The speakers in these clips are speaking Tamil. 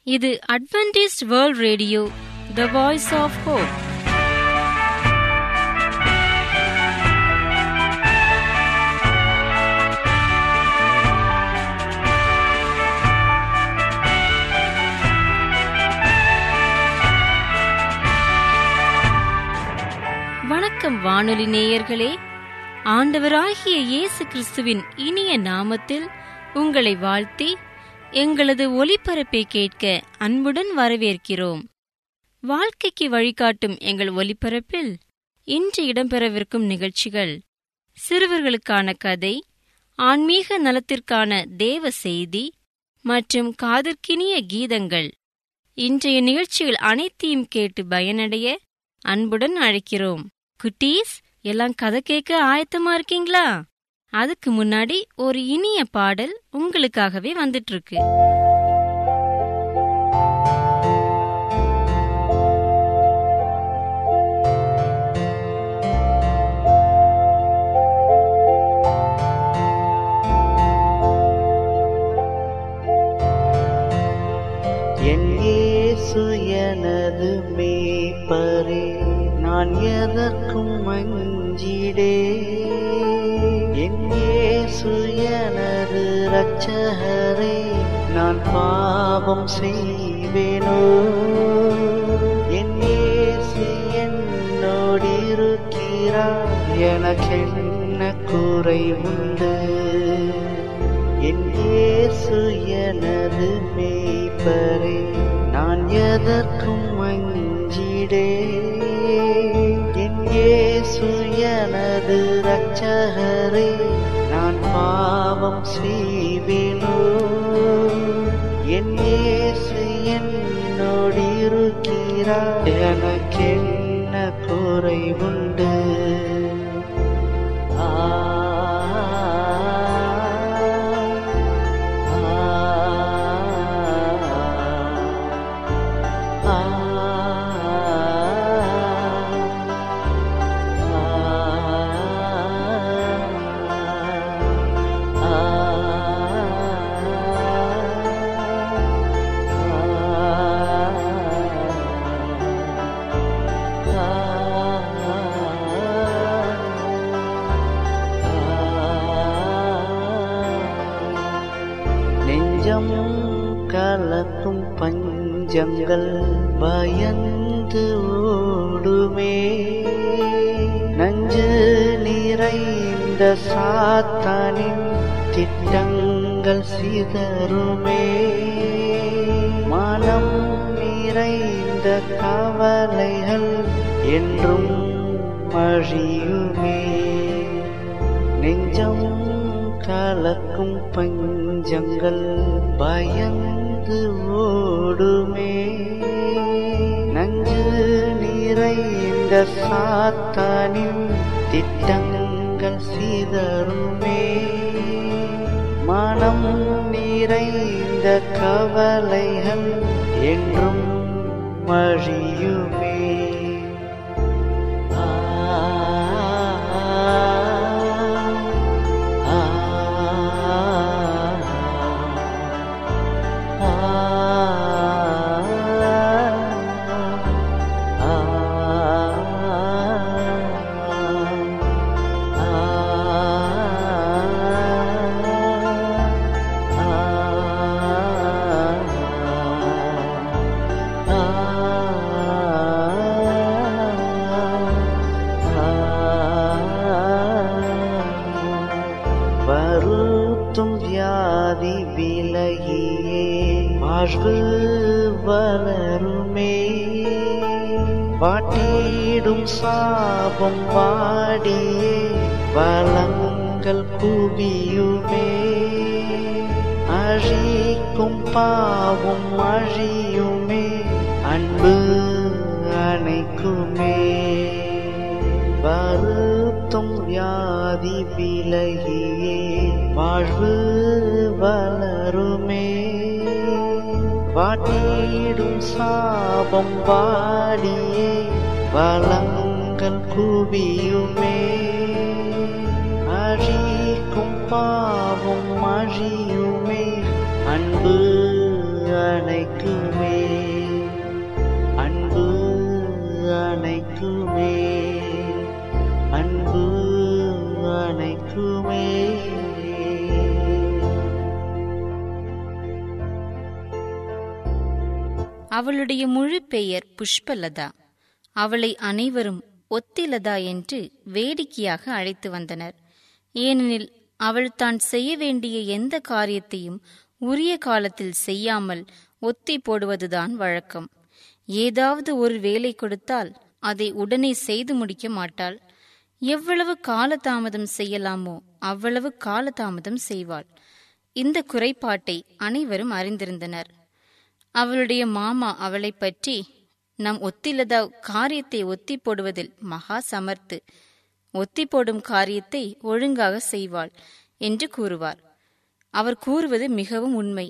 இது Adventist world radio the voice of hope வணக்கம் வானொலி நேயர்களே ஆண்டவராகிய இயேசு கிறிஸ்துவின் இனிய நாமத்தில் உங்களை வாழ்த்தி எங்களது ஒலிபரப்பை கேட்க அன்புடன் வரவேற்கிறோம் வாழ்க்கைக்கு வழிகாட்டும் எங்கள் ஒலிபரப்பில் இன்று இடம்பெறவிருக்கும் நிகழ்ச்சிகள் சிறுவர்களுக்கான கதை ஆன்மீக நலத்திற்கான தேவ செய்தி மற்றும் காதற்கினிய கீதங்கள் இன்றைய நிகழ்ச்சிகள் அனைத்தையும் கேட்டு பயனடைய அன்புடன் அழைக்கிறோம் குட்டீஸ் எல்லாம் கதை கேட்க ஆயத்தமா இருக்கீங்களா அதுக்கு முன்னாடி ஒரு இனிய பாடல் உங்களுக்காகவே வந்துட்டு இருக்கு என் இயேசு எனது மேய்ப்பரே நான் எதற்கும் மஞ்சிடே என் இயேசு எனது இரட்சகரே நான் பாவம் செய்வேனோ என் இயேசு என்னோடு இருக்கிறார் எனக்கென்ன குறை உண்டு என் இயேசு எனது மேய்ப்பரே நான் எதற்கும் மஞ்சிடே என் இயேசு எனது இரட்சகரே நான் பாவம் செய்வேனோ என் இயேசு என்னோடு இருக்கிறார் எனக்கென்ன குறை உண்டு நெஞ்சம் கலக்கும் பஞ்சங்கள் பயந்து ஓடுமே நஞ்சு நிறைந்த சாத்தானின் திட்டங்கள் சிதறுமே மனம் நிறைந்த கவலைகள் என்றும் மழியுமே நெஞ்சம் கலக்கும் பஞ்சங்கள் பயந்து ஓடுமே நஞ்சு நிறைந்த சாத்தானின் திட்டங்கள் சிதறுமே மனம் நிறைந்த கவலைகள் என்றும் மழியுமே வருத்தும் வியாதி விலகியே வாழ்வு வளருமே வாட்டிடும் சாபம் வாடியே வளங்கள் குவியுமே அழிக்கும் பாவம் அழியுமே அன்பு அணைக்குமே வருத்தும் வியாதி விலகியே வாழ்வு வளருமே வாட்டிடும் சாபம் வாடியே வளங்கள் குவியுமே அழிக்கும் பாவம் அழியுமே அன்பு அணைக்குமே அன்பு அணைக்குமே அன்பு அணைக்குமே அவளுடைய முழு பெயர் புஷ்பலதா அவளை அனைவரும் ஒத்திலதா என்று வேடிக்கையாக அழைத்து வந்தனர் ஏனெனில் அவள் தான் செய்ய வேண்டிய எந்த காரியத்தையும் உரிய காலத்தில் செய்யாமல் ஒத்தி போடுவதுதான் வழக்கம் ஏதாவது ஒரு வேலை கொடுத்தால் அதை உடனே செய்து முடிக்க மாட்டாள் எவ்வளவு காலதாமதம் செய்யலாமோ அவ்வளவு காலதாமதம் செய்வாள் இந்த குறைபாட்டை அனைவரும் அறிந்திருந்தனர் அவளுடைய மாமா அவளைப் பற்றி நம் ஒத்திலதா காரியத்தை ஒத்தி போடுவதில் மகா சமர்த்து ஒத்தி போடும் காரியத்தை ஒழுங்காக செய்வாள் என்று கூறுவார் அவர் கூறுவது மிகவும் உண்மை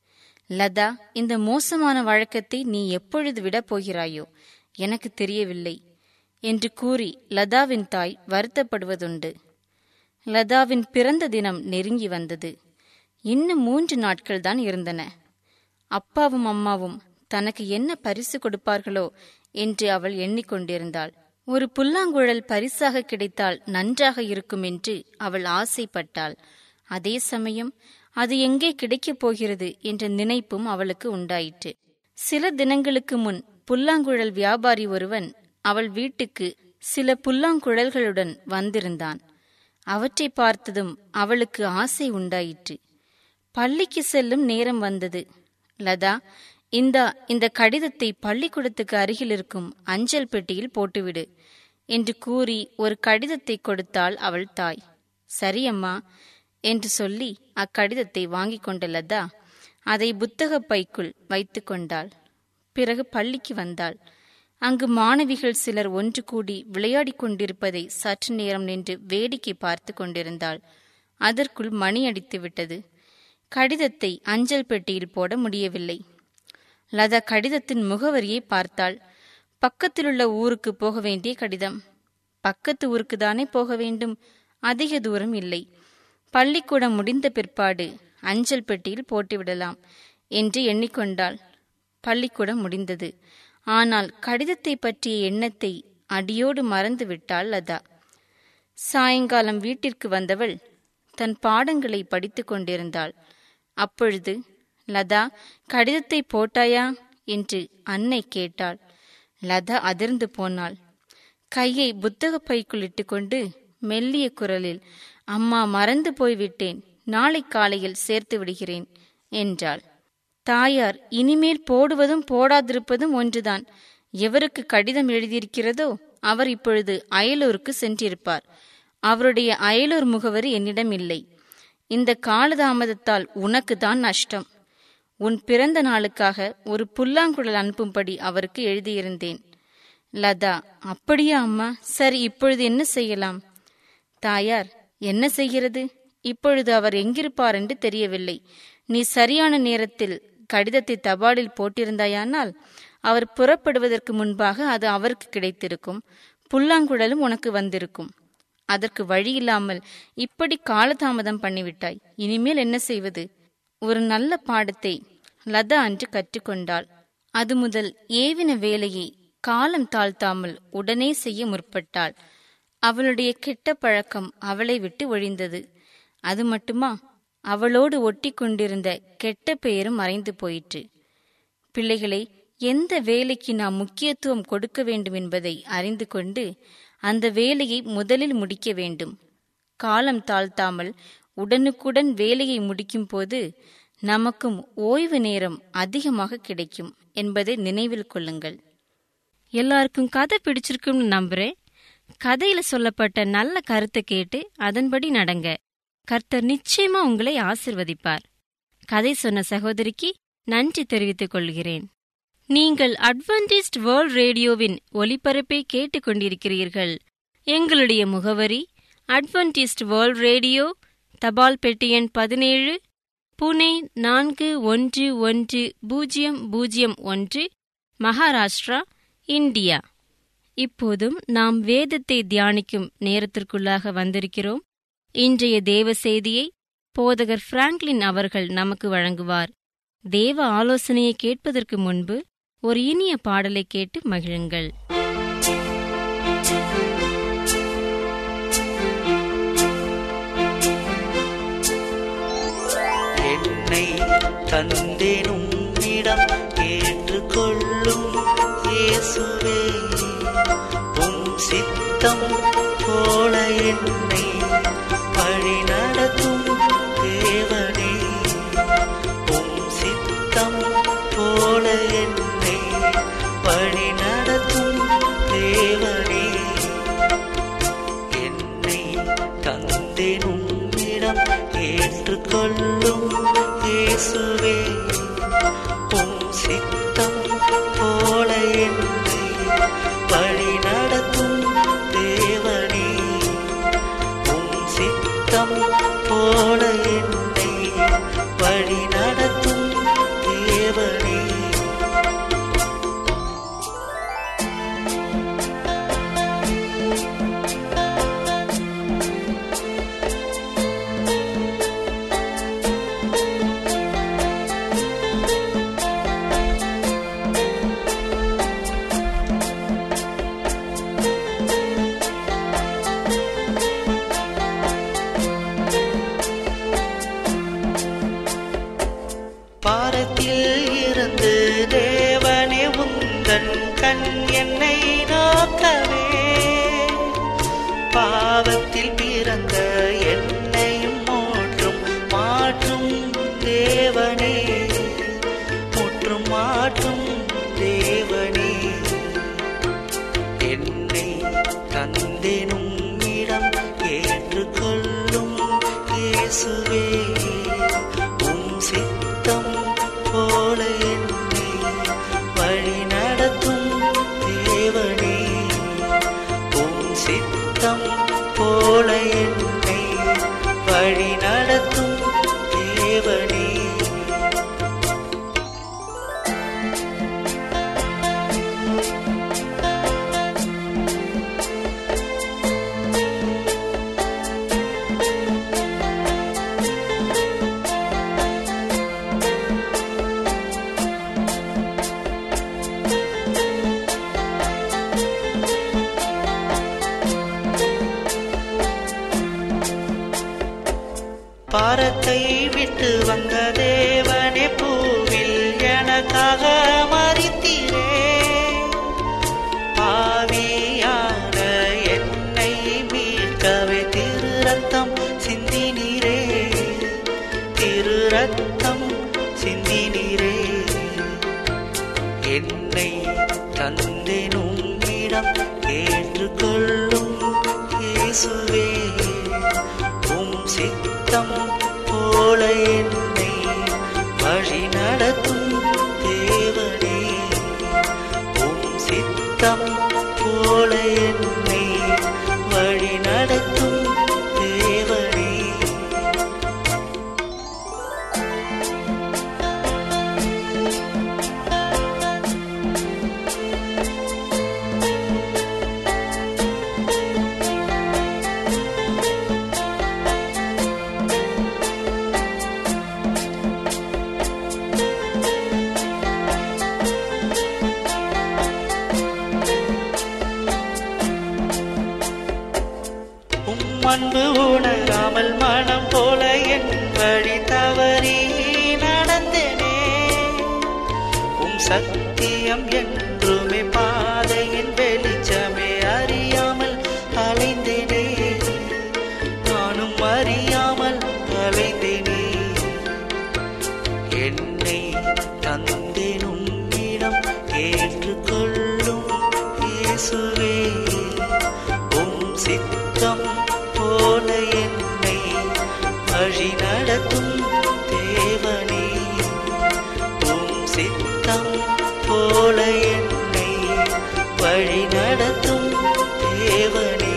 லதா இந்த மோசமான வழக்கத்தை நீ எப்பொழுது விடப் போகிறாயோ எனக்கு தெரியவில்லை என்று கூறி லதாவின் தாய் வருத்தப்படுவதுண்டு லதாவின் பிறந்த தினம் நெருங்கி வந்தது இன்னும் மூன்று நாட்கள் தான் இருந்தன அப்பாவும் அம்மாவும் தனக்கு என்ன பரிசு கொடுப்பார்களோ என்று அவள் எண்ணிக்கொண்டிருந்தாள் ஒரு புல்லாங்குழல் பரிசாக கிடைத்தால் நன்றாக இருக்கும் என்று அவள் ஆசைப்பட்டாள் அதே சமயம் அது எங்கே கிடைக்கப் போகிறது என்ற நினைப்பும் அவளுக்கு உண்டாயிற்று சில தினங்களுக்கு முன் புல்லாங்குழல் வியாபாரி ஒருவன் அவள் வீட்டுக்கு சில புல்லாங்குழல்களுடன் வந்திருந்தான் அவற்றை பார்த்ததும் அவளுக்கு ஆசை உண்டாயிற்று பள்ளிக்கு செல்லும் நேரம் வந்தது லதா இந்தா இந்த கடிதத்தை பள்ளிக்கூடத்துக்கு அருகில் இருக்கும் அஞ்சல் பெட்டியில் போட்டுவிடு என்று கூறி ஒரு கடிதத்தை கொடுத்தாள் அவள் தாய் சரி அம்மா என்று சொல்லி அக்கடிதத்தை வாங்கிக் கொண்ட லதா அதை புத்தகப் பைக்குள் வைத்து கொண்டாள் பிறகு பள்ளிக்கு வந்தாள் அங்கு மாணவிகள் சிலர் ஒன்று கூடி விளையாடிக் கொண்டிருப்பதை சற்று நேரம் நின்று வேடிக்கை பார்த்து கொண்டிருந்தாள் அதற்குள் மணி அடித்து விட்டது கடிதத்தை அஞ்சல் பெட்டியில் போட முடியவில்லை லதா கடிதத்தின் முகவரியை பார்த்தாள் பக்கத்திலுள்ள ஊருக்கு போக வேண்டிய கடிதம் பக்கத்து ஊருக்கு தானே போக வேண்டும் அதிக தூரம் இல்லை பள்ளிக்கூடம் முடிந்த பிற்பாடு அஞ்சல் பெட்டியில் போட்டுவிடலாம் என்று எண்ணிக்கொண்டாள் பள்ளிக்கூடம் முடிந்தது ஆனால் கடிதத்தை பற்றிய எண்ணத்தை அடியோடு மறந்து விட்டாள் லதா சாயங்காலம் வீட்டிற்கு வந்தவள் தன் பாடங்களை படித்துக் கொண்டிருந்தாள் அப்பொழுது லதா கடிதத்தை போட்டாயா என்று அன்னை கேட்டாள் லதா அதிர்ந்து போனாள் கையை புத்தக பைக்குள் இட்டுக்கொண்டு மெல்லிய குரலில் அம்மா மறந்து போய்விட்டேன் நாளை காலையில் சேர்த்து விடுகிறேன் என்றாள் தாயார் இனிமேல் போடுவதும் போடாதிருப்பதும் ஒன்றுதான் எவருக்கு கடிதம் எழுதியிருக்கிறதோ அவர் இப்பொழுது அயலூருக்கு சென்றிருப்பார் அவருடைய அயலூர் முகவரி என்னிடம் இல்லை இந்த காலதாமதத்தால் உனக்கு தான் நஷ்டம் உன் பிறந்த நாளுக்காக ஒரு புல்லாங்குழல் அனுப்பும்படி அவருக்கு எழுதியிருந்தேன் லதா அப்படியா அம்மா சரி இப்பொழுது என்ன செய்யலாம் தாயார் என்ன செய்கிறது இப்பொழுது அவர் எங்கிருப்பார் என்று தெரியவில்லை நீ சரியான நேரத்தில் கடிதத்தை தபாலில் போட்டிருந்தாயானால் அவர் புறப்படுவதற்கு முன்பாக அது அவருக்கு கிடைத்திருக்கும் புல்லாங்குழலும் உனக்கு வந்திருக்கும் அதற்கு வழியில்லாமல் இப்படி காலதாமதம் பண்ணிவிட்டாய் இனிமேல் என்ன செய்வது ஒரு நல்ல பாடத்தை லதா அன்று கற்றுக்கொண்டாள் அது முதல் ஏவின வேலையை காலம் தாழ்த்தாமல் உடனே செய்ய முற்பட்டாள் அவளுடைய கெட்ட பழக்கம் அவளை விட்டு ஒழிந்தது அது மட்டுமா அவளோடு ஒட்டி கொண்டிருந்த கெட்ட பெயரும் மறைந்து போயிற்று பிள்ளைகளை எந்த வேலைக்கு நாம் முக்கியத்துவம் கொடுக்க வேண்டும் என்பதை அறிந்து கொண்டு அந்த வேலையை முதலில் முடிக்க வேண்டும் காலம் தாழ்த்தாமல் உடனுக்குடன் வேலையை முடிக்கும் போது நமக்கும் ஓய்வு நேரம் அதிகமாக கிடைக்கும் என்பதை நினைவில் கொள்ளுங்கள் எல்லாருக்கும் கதை பிடிச்சிருக்கும்னு நம்புறேன் கதையில சொல்லப்பட்ட நல்ல கருத்தை கேட்டு அதன்படி நடங்க கர்த்தர் நிச்சயமா உங்களை ஆசிர்வதிப்பார் கதை சொன்ன சகோதரிக்கு நன்றி தெரிவித்துக் கொள்கிறேன் நீங்கள் அட்வென்டிஸ்ட் வேர்ல்ட் ரேடியோவின் ஒலிபரப்பை கேட்டுக்கொண்டிருக்கிறீர்கள் எங்களுடைய முகவரி அட்வென்டிஸ்ட் வேர்ல்ட் ரேடியோ தபால் பெட்டி எண் பதினேழு புனே நான்கு ஒன்று ஒன்று பூஜ்ஜியம் பூஜ்ஜியம் ஒன்று மகாராஷ்டிரா இந்தியா இப்போதும் நாம் வேதத்தை தியானிக்கும் நேரத்திற்குள்ளாக வந்திருக்கிறோம் இன்றைய தேவ செய்தியை போதகர் பிராங்க்லின் அவர்கள் நமக்கு வழங்குவார் தேவ ஆலோசனையை கேட்பதற்கு முன்பு ஒரு இனிய பாடலை கேட்டு மகிழுங்கள் என்னை தந்தேனும் இடம் ஏற்றுக்கொள்ளும் இயேசுவே உம் சித்தம் போல என்னை வழி நடத்தும் தேவனே உம் சித்தம் போல என்னை வழி நடத்தும் தேவனே என்னை தந்தேனும் இடம் ஏற்றுக்கொள்ளும் இயேசுவே உம் சித்தம் போல என்னை வழி நடத்தும் தேவனே உம் சித்தம் போல என்னை வழி நடத்தும் தேவனே பாரத்தில் இருந்து தேவனே உந்தன் கண் என்னை நோக்கவே பாவத்தில் பிறந்த என்னையும் மாற்றும் மாற்றும் தேவனே முற்றும் மாற்றும் தேவனே என்னை தந்தேனும் இடம் ஏற்றுக்கொள்ளும் இயேசுவே உம் சித்தம் போல என்னை வழி நடத்தும் தேவனே உம் சித்தம் போல என்னை வழி நடத்தும் தேவனே பாரத்தை விட்டு வந்த தேவனே பூவில் எனக்காக மறித்தீரே பாவியான என்னை மீட்கவே திரு ரத்தம் சிந்தினீரே திரு ரத்தம் சிந்தினீரே என்னை தந்தேனும் இடம் ஏற்றுக்கொள்ளும் இயேசுவே உம் சித்தம் போல என்னை வழி நடத்தும் தேவனே உம் சித்தம் போல என்னை வழி நடத்தும் தேவனே உம் அன்பு உணராமல் மனம் போல என் வழி தவறி நடந்தேனே உம் சத்தியம் என்றுமே பாதையின் வெளிச்சமே அறியாமல் அலைந்தேனே நானும் அறியாமல் அலைந்தேனே என்னை தந்தேனும் இடம் ஏற்றுக்கொள்ளும் இயேசுவே உம் சித்தம் போல என்னை வழி நடத்தும் தேவனே உம் சித்தம் போல என்னை வழி நடத்தும் தேவனே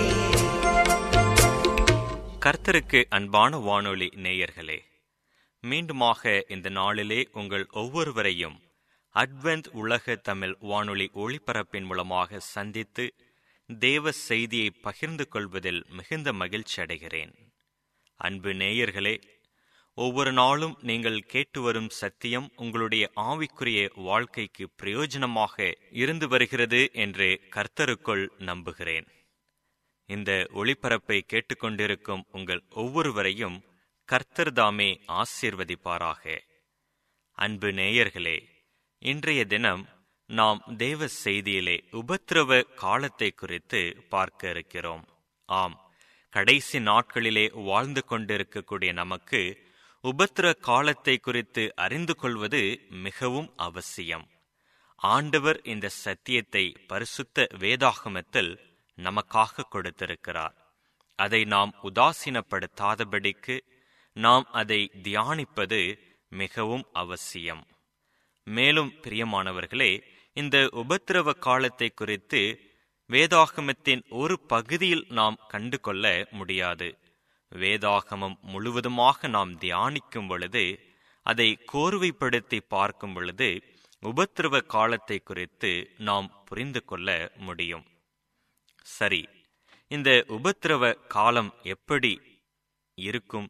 கர்த்தருக்கு அன்பான வானொலி நேயர்களே மீண்டுமாக இந்த நாளிலே உங்கள் ஒவ்வொருவரையும் அட்வென்த் உலக தமிழ் வானொலி ஒளிபரப்பின் மூலமாக சந்தித்து தேவ செய்தியை பகிர்ந்து கொள்வதில் மிகுந்த மகிழ்ச்சி அடைகிறேன் அன்பு நேயர்களே ஒவ்வொரு நாளும் நீங்கள் கேட்டு வரும் சத்தியம் உங்களுடைய ஆவிக்குரிய வாழ்க்கைக்கு பிரயோஜனமாக இருந்து வருகிறது என்று கர்த்தருக்குள் நம்புகிறேன் இந்த ஒளிபரப்பை கேட்டுக்கொண்டிருக்கும் உங்கள் ஒவ்வொருவரையும் கர்த்தர் தாமே ஆசீர்வதிப்பாராக அன்பு நேயர்களே இன்றைய தினம் நாம் தேவ செய்தியிலே உபத்திரவ காலத்தை குறித்து பார்க்க இருக்கிறோம் ஆம் கடைசி நாட்களிலே வாழ்ந்து கொண்டிருக்கக்கூடிய நமக்கு உபத்திர காலத்தை குறித்து அறிந்து கொள்வது மிகவும் அவசியம் ஆண்டவர் இந்த சத்தியத்தை பரிசுத்த வேதாகமத்தில் நமக்காக கொடுத்திருக்கிறார் அதை நாம் உதாசீனப்படுத்தாதபடிக்கு நாம் அதை தியானிப்பது மிகவும் அவசியம் மேலும் பிரியமானவர்களே இந்த உபத்திரவ காலத்தை குறித்து வேதாகமத்தின் ஒரு பகுதியில் நாம் கண்டு கொள்ள முடியாது வேதாகமம் முழுவதுமாக நாம் தியானிக்கும் பொழுது அதை கோர்வைப்படுத்தி பார்க்கும் பொழுது உபத்திரவ காலத்தை குறித்து நாம் புரிந்து கொள்ள முடியும் சரி இந்த உபத்திரவ காலம் எப்படி இருக்கும்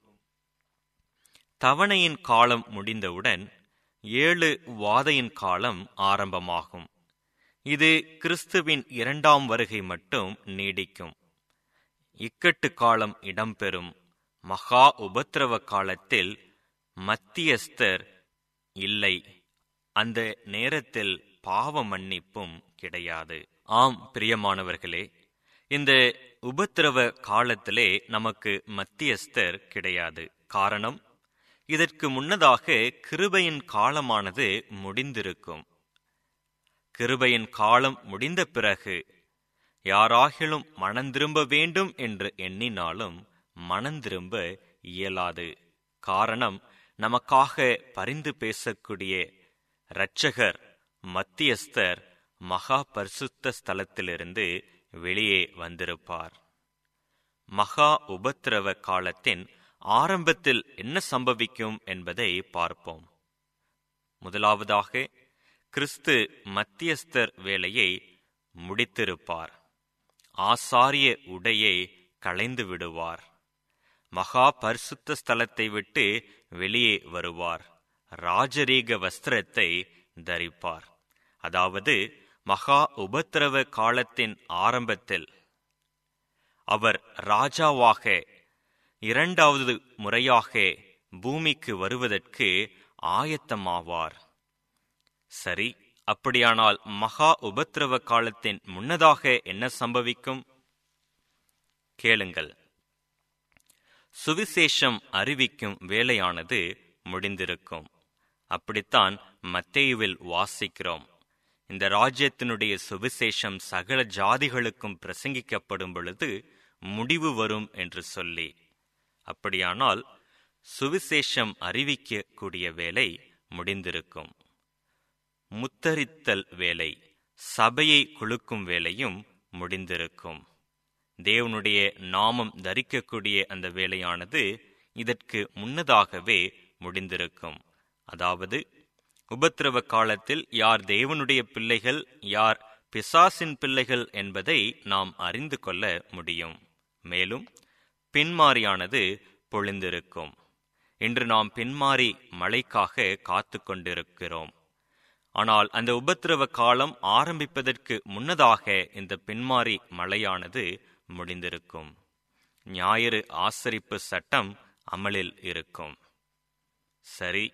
தவணையின் காலம் முடிந்தவுடன் ஏழு வாதையின் காலம் ஆரம்பமாகும் இது கிறிஸ்துவின் இரண்டாம் வருகை மட்டும் நீடிக்கும் இக்கட்டு காலம் இடம்பெறும் மகா உபத்திரவ காலத்தில் மத்தியஸ்தர் இல்லை அந்த நேரத்தில் பாவ மன்னிப்பும் கிடையாது ஆம் பிரியமானவர்களே இந்த உபத்திரவ காலத்திலே நமக்கு மத்தியஸ்தர் கிடையாது காரணம் இதற்கு முன்னதாக கிருபையின் காலமானது முடிந்திருக்கும் கிருபையின் காலம் முடிந்த பிறகு யாராகிலும் மனந்திரும்ப வேண்டும் என்று எண்ணினாலும் மனந்திரும்ப இயலாது காரணம் நமக்காக பரிந்து பேசக்கூடிய இரட்சகர் மத்தியஸ்தர் மகா பரிசுத்த ஸ்தலத்திலிருந்து வெளியே வந்திருப்பார் மகா உபத்திரவ காலத்தின் ஆரம்பத்தில் என்ன சம்பவிக்கும் என்பதை பார்ப்போம் முதலாவதாக கிறிஸ்து மத்தியஸ்தர் வேலையை முடித்திருப்பார் ஆசாரிய உடையை களைந்து விடுவார் மகா பரிசுத்த ஸ்தலத்தை விட்டு வெளியே வருவார் ராஜரீக வஸ்திரத்தை தரிப்பார் அதாவது மகா உபத்திரவ காலத்தின் ஆரம்பத்தில் அவர் ராஜாவாக இரண்டாவது முறையாக பூமிக்கு வருவதற்கு ஆயத்தமாவார் சரி அப்படியானால் மகா உபத்திரவ காலத்தின் முன்னதாக என்ன சம்பவிக்கும் கேளுங்கள் சுவிசேஷம் அறிவிக்கும் வேலையானது முடிந்திருக்கும் அப்படித்தான் மத்தேயுவில் வாசிக்கிறோம் இந்த ராஜ்யத்தினுடைய சுவிசேஷம் சகல ஜாதிகளுக்கும் பிரசங்கிக்கப்படும் பொழுது முடிவு வரும் என்று சொல்லி அப்படியானால் சுவிசேஷம் அறிவிக்கக்கூடிய வேலை முடிந்திருக்கும் முத்தரித்தல் வேலை சபையை குலுக்கும் வேலையும் முடிந்திருக்கும் தேவனுடைய நாமம் தரிக்கக்கூடிய அந்த வேலையானது இதற்கு முன்னதாகவே முடிந்திருக்கும் அதாவது உபத்திரவ காலத்தில் யார் தேவனுடைய பிள்ளைகள் யார் பிசாசின் பிள்ளைகள் என்பதை நாம் அறிந்து கொள்ள முடியும் மேலும் பின்மாரியானது பொழிந்திருக்கும் இன்று நாம் பின்மாறி மழைக்காக காத்து கொண்டிருக்கிறோம் ஆனால் அந்த உபத்திரவ காலம் ஆரம்பிப்பதற்கு முன்னதாக இந்த பின்மாறி மழையானது முடிந்திருக்கும் ஞாயிறு ஆசரிப்பு சட்டம் அமலில் இருக்கும் சரி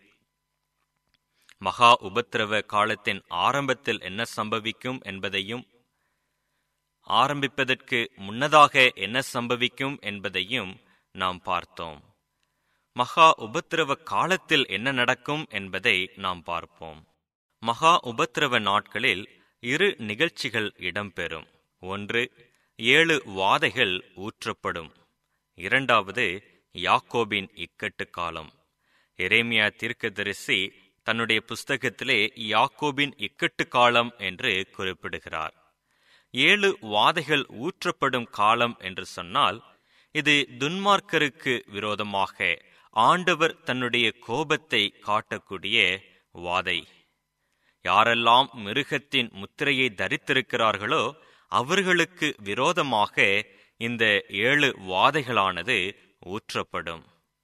மகா உபத்திரவ காலத்தின் ஆரம்பத்தில் என்ன சம்பவிக்கும் என்பதையும் ஆரம்பிப்பதற்கு முன்னதாக என்ன சம்பவிக்கும் என்பதையும் நாம் பார்த்தோம் மகா உபத்திரவ காலத்தில் என்ன நடக்கும் என்பதை நாம் பார்ப்போம் மகா உபத்திரவ நாட்களில் இரு நிகழ்ச்சிகள் இடம்பெறும் ஒன்று ஏழு வாதைகள் ஊற்றப்படும் இரண்டாவது யாக்கோபின் இக்கட்டு காலம் எரேமியா தீர்க்கதரிசி தன்னுடைய புஸ்தகத்திலே யாக்கோபின் இக்கட்டு காலம் என்று குறிப்பிடுகிறார் ஏழு வாதைகள் ஊற்றப்படும் காலம் என்று சொன்னால் இது துன்மார்க்கருக்கு விரோதமாக ஆண்டவர் தன்னுடைய கோபத்தை காட்டக்கூடிய வாதை யாரெல்லாம் மிருகத்தின் முத்திரையை தரித்திருக்கிறார்களோ அவர்களுக்கு விரோதமாக இந்த ஏழு வாதைகளானது ஊற்றப்படும்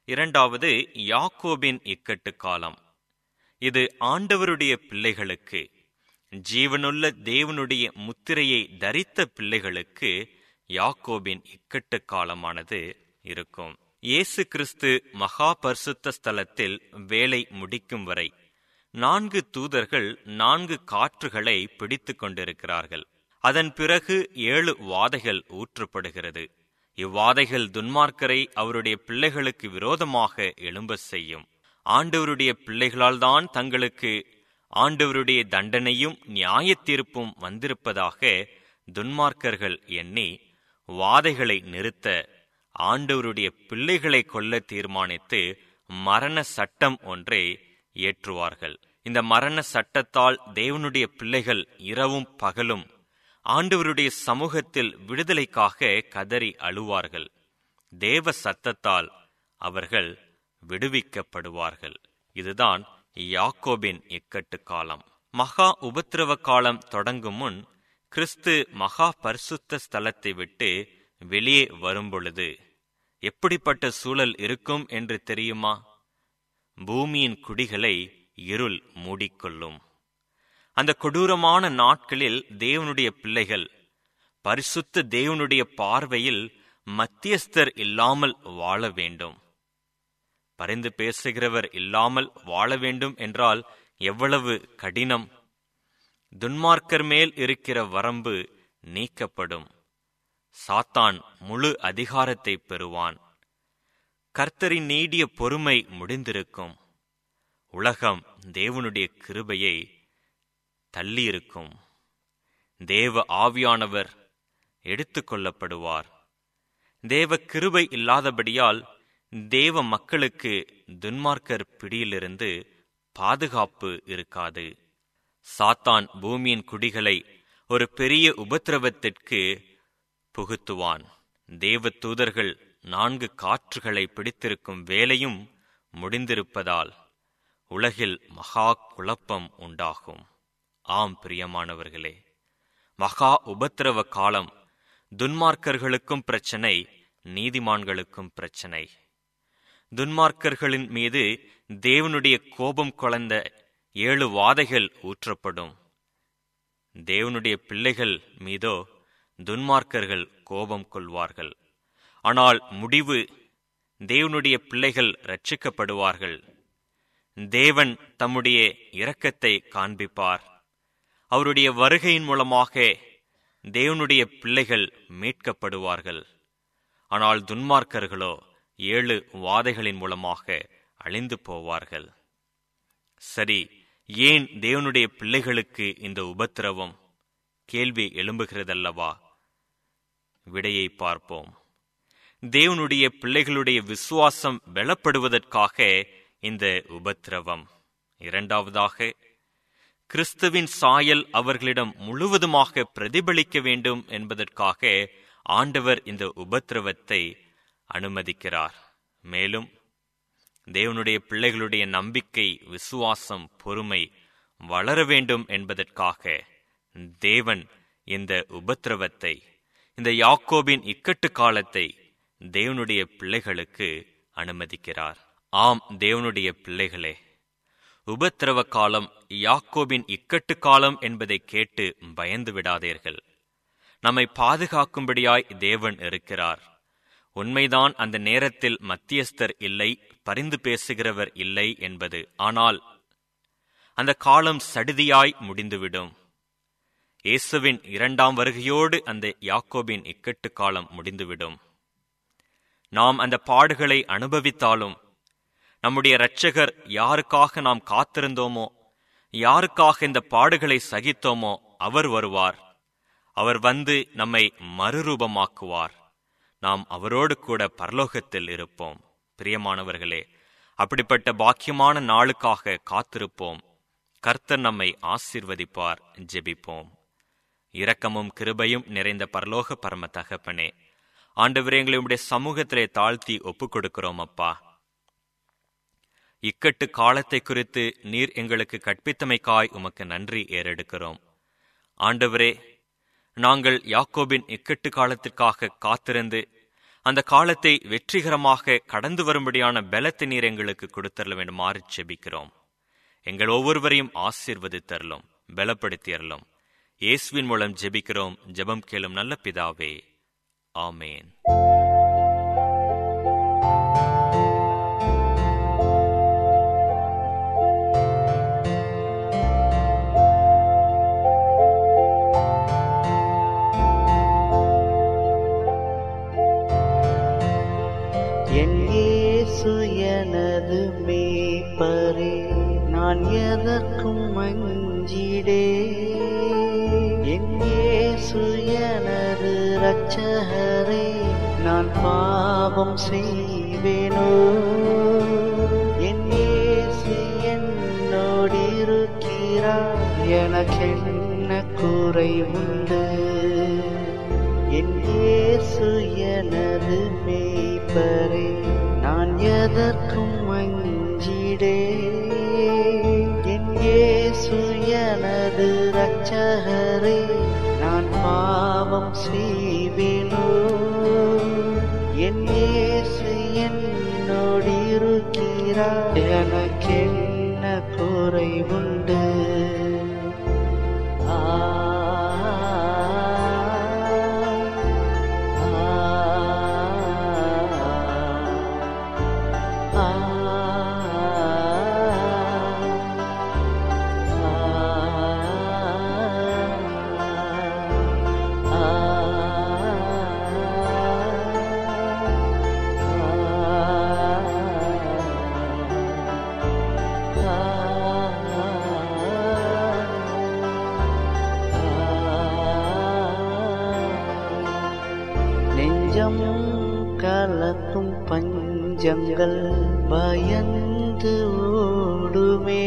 இரண்டாவது யாக்கோபின் இக்கட்டு காலம் இது ஆண்டவருடைய பிள்ளைகளுக்கு ஜீவனுள்ள தேவனுடைய முத்திரையை தரித்த பிள்ளைகளுக்கு யாக்கோபின் இக்கட்டு காலமானது இருக்கும் இயேசு கிறிஸ்து மகா பரிசுத்த ஸ்தலத்தில் வேலை முடிக்கும் வரை நான்கு தூதர்கள் நான்கு காற்றுகளை பிடித்துக் கொண்டிருக்கிறார்கள் அதன் பிறகு ஏழு வாதைகள் ஊற்றப்படுகிறது இவ்வாதைகள் துன்மார்க்கரை அவருடைய பிள்ளைகளுக்கு விரோதமாக எழும்ப செய்யும் ஆண்டவருடைய பிள்ளைகளால் தான் தங்களுக்கு ஆண்டவருடைய தண்டனையும் நியாய தீர்ப்பும் வந்திருப்பதாக துன்மார்க்கர்கள் எண்ணி வாதைகளை நிறுத்த ஆண்டவருடைய பிள்ளைகளை கொல்ல தீர்மானித்து மரண சட்டம் ஒன்றை ஏற்றுவார்கள் இந்த மரண சட்டத்தால் தேவனுடைய பிள்ளைகள் இரவும் பகலும் ஆண்டவருடைய சமூகத்தில் விடுதலைக்காக கதறி அழுவார்கள் தேவ சத்தத்தால் அவர்கள் விடுவிக்கப்படுவார்கள் இதுதான் யாக்கோபின் இக்கட்டு காலம் மகா உபத்திரவ காலம் தொடங்கும் முன் கிறிஸ்து மகா பரிசுத்த ஸ்தலத்தை விட்டு வெளியே வரும்பொழுது எப்படிப்பட்ட சூழல் இருக்கும் என்று தெரியுமா பூமியின் குடிகளை இருள் மூடிக்கொள்ளும் அந்த கொடூரமான நாட்களில் தேவனுடைய பிள்ளைகள் பரிசுத்த தேவனுடைய பார்வையில் மத்தியஸ்தர் இல்லாமல் வாழ வேண்டும் பரிந்து பேசுகிறவர் இல்லாமல் வாழ வேண்டும் என்றால் எவ்வளவு கடினம் துன்மார்க்கர் மேல் இருக்கிற வரம்பு நீக்கப்படும் சாத்தான் முழு அதிகாரத்தை பெறுவான் கர்த்தரின் நீடிய பொறுமை முடிந்திருக்கும் உலகம் தேவனுடைய கிருபையை தள்ளியிருக்கும் தேவ ஆவியானவர் எடுத்துக்கொள்ளப்படுவார் தேவ கிருபை இல்லாதபடியால் தேவ மக்களுக்கு துன்மார்க்கர் பிடியிலிருந்து பாதுகாப்பு இருக்காது சாத்தான் பூமியின் குடிகளை ஒரு பெரிய உபத்திரவத்திற்கு புகுத்துவான் தேவ தூதர்கள் நான்கு காற்றுகளை பிடித்திருக்கும் வேலையும் முடிந்திருப்பதால் உலகில் மகா குழப்பம் உண்டாகும் ஆம் பிரியமானவர்களே மகா உபத்திரவ காலம் துன்மார்க்கர்களுக்கும் பிரச்சனை நீதிமான்களுக்கும் பிரச்சனை துன்மார்க்கர்களின் மீது தேவனுடைய கோபம் கொளந்த ஏழு வாதைகள் ஊற்றப்படும் தேவனுடைய பிள்ளைகள் மீதோ துன்மார்க்கர்கள் கோபம் கொள்வார்கள் ஆனால் முடிவு தேவனுடைய பிள்ளைகள் ரட்சிக்கப்படுவார்கள் தேவன் தம்முடைய இரக்கத்தை காண்பிப்பார் அவருடைய வருகையின் மூலமாக தேவனுடைய பிள்ளைகள் மீட்கப்படுவார்கள் ஆனால் துன்மார்க்கர்களோ ஏழு வாதைகளின் மூலமாக அழிந்து போவார்கள் சரி ஏன் தேவனுடைய பிள்ளைகளுக்கு இந்த உபத்திரவம் கேள்வி எழும்புகிறதல்லவா விடையை பார்ப்போம் தேவனுடைய பிள்ளைகளுடைய விசுவாசம் பலப்படுவதற்காக இந்த உபத்திரவம் இரண்டாவதாக கிறிஸ்துவின் சாயல் அவர்களிடம் முழுவதுமாக பிரதிபலிக்க வேண்டும் என்பதற்காக ஆண்டவர் இந்த உபத்திரவத்தை அனுமதிக்கிறார் மேலும் தேவனுடைய பிள்ளைகளுடைய நம்பிக்கை விசுவாசம் பொறுமை வளர வேண்டும் என்பதற்காக தேவன் இந்த உபத்திரவத்தை இந்த யாக்கோபின் இக்கட்டு காலத்தை தேவனுடைய பிள்ளைகளுக்கு அனுமதிக்கிறார் ஆம் தேவனுடைய பிள்ளைகளே உபத்திரவ காலம் யாக்கோபின் இக்கட்டு காலம் என்பதை கேட்டு பயந்து விடாதீர்கள் நம்மை பாதுகாக்கும்படியாய் தேவன் இருக்கிறார் உண்மைதான் அந்த நேரத்தில் மத்தியஸ்தர் இல்லை பரிந்து பேசுகிறவர் இல்லை என்பது ஆனால் அந்த காலம் சடுதியாய் முடிந்துவிடும் இயேசுவின் இரண்டாம் வருகையோடு அந்த யாக்கோபின் இக்கட்டு காலம் முடிந்துவிடும் நாம் அந்த பாடுகளை அனுபவித்தாலும் நம்முடைய இரட்சகர் யாருக்காக நாம் காத்திருந்தோமோ யாருக்காக இந்த பாடுகளை சகித்தோமோ அவர் வருவார் அவர் வந்து நம்மை மறுரூபமாக்குவார் நாம் அவரோடு கூட பரலோகத்தில் இருப்போம் பிரியமானவர்களே அப்படிப்பட்ட பாக்கியமான நாளுக்காக காத்திருப்போம் கர்த்தர் நம்மை ஆசீர்வதிப்பார் ஜெபிப்போம் இரக்கமும் கிருபையும் நிறைந்த பரலோக பரம தகப்பனே ஆண்டவரே எங்களை உம்முடைய சமூகத்திலே தாழ்த்தி ஒப்புக் கொடுக்கிறோம் அப்பா இக்கட்டு காலத்தை குறித்து நீர் எங்களுக்கு கற்பித்தமைக்காய் உமக்கு நன்றி ஏறெடுக்கிறோம் ஆண்டவரே நாங்கள் யாக்கோபின் இக்கட்டு காலத்திற்காக காத்திருந்து அந்த காலத்தை வெற்றிகரமாக கடந்து வரும்படியான பலத்தை நீர் எங்களுக்கு கொடுத்தரல வேண்டுமாறு செபிக்கிறோம் எங்கள் ஒவ்வொருவரையும் ஆசீர்வதித்தரலும் பலப்படுத்தியறலும் இயேசுவின் மூலம் ஜெபிக்கிறோம் ஜெபம் கேளும் நல்ல பிதாவே ஆமேன் என் இயேசு எனது மேய்ப்பரே நான் எதற்கும் மஞ்சிடே என் இயேசு எனது இரட்சகரே நான் பாவம் செய்வேனோ என் இயேசு என்னோடு இருக்கிறார் எனக்கென்ன குறை உண்டு என் இயேசு எனது மேய்ப்பரே நான் எதற்கும் மஞ்சிடே என் இயேசு எனது இரட்சகரே நான் பாவம் செய்வேனோ என் இயேசு என்னோடு இருக்கிறார் எனக்கென்ன குறை உண்டு நெஞ்சம் கலக்கும் பஞ்சங்கள் பயந்து ஓடுமே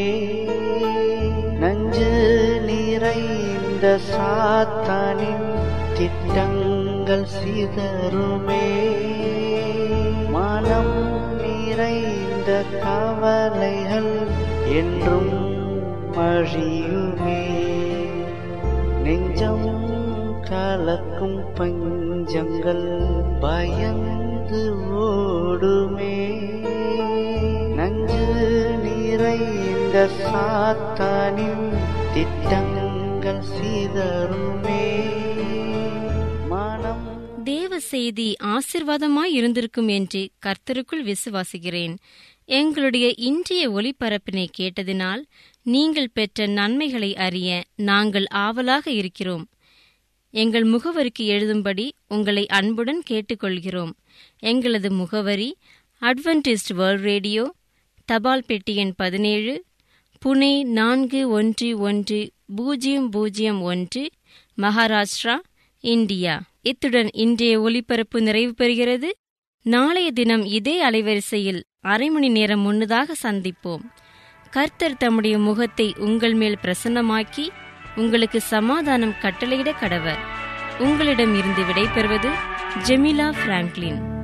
நஞ்சு நிறைந்த சாத்தானின் திட்டங்கள் சிதறுமே மனம் நிறைந்த கவலைகள் என்றும் மழியுமே நெஞ்சம் கலக்கும் பஞ்சங்கள் பயந்து ஓடுமே நஞ்சு நிறைந்த சாத்தானின் திட்டங்கள் சிதறுமே மனம் தேவ செய்தி ஆசிர்வாதமாய் இருந்திருக்கும் என்று கர்த்தருக்குள் விசுவாசிக்கிறேன் எங்களுடைய இன்றைய ஒளிபரப்பினை கேட்டதினால் நீங்கள் பெற்ற நன்மைகளை அறிய நாங்கள் ஆவலாக இருக்கிறோம் எங்கள் முகவரிக்கு எழுதும்படி உங்களை அன்புடன் கேட்டுக்கொள்கிறோம் எங்களது முகவரி அட்வென்டிஸ்ட் வேர்ல்ட் ரேடியோ தபால் பெட்டி எண் பதினேழு புனே நான்கு ஒன்று ஒன்று பூஜ்ஜியம் பூஜ்ஜியம் ஒன்று மகாராஷ்டிரா இந்தியா இத்துடன் இன்றைய ஒலிபரப்பு நிறைவு பெறுகிறது நாளைய தினம் இதே அலைவரிசையில் அரை மணி நேரம் முன்னதாக சந்திப்போம் கர்த்தர் தம்முடைய முகத்தை உங்கள் மேல் பிரசன்னமாக்கி உங்களுக்கு சமாதானம் கட்டளையிட கடவர் உங்களிடம் இருந்து விடைபெறுவது ஜெமிலா பிராங்க்லின்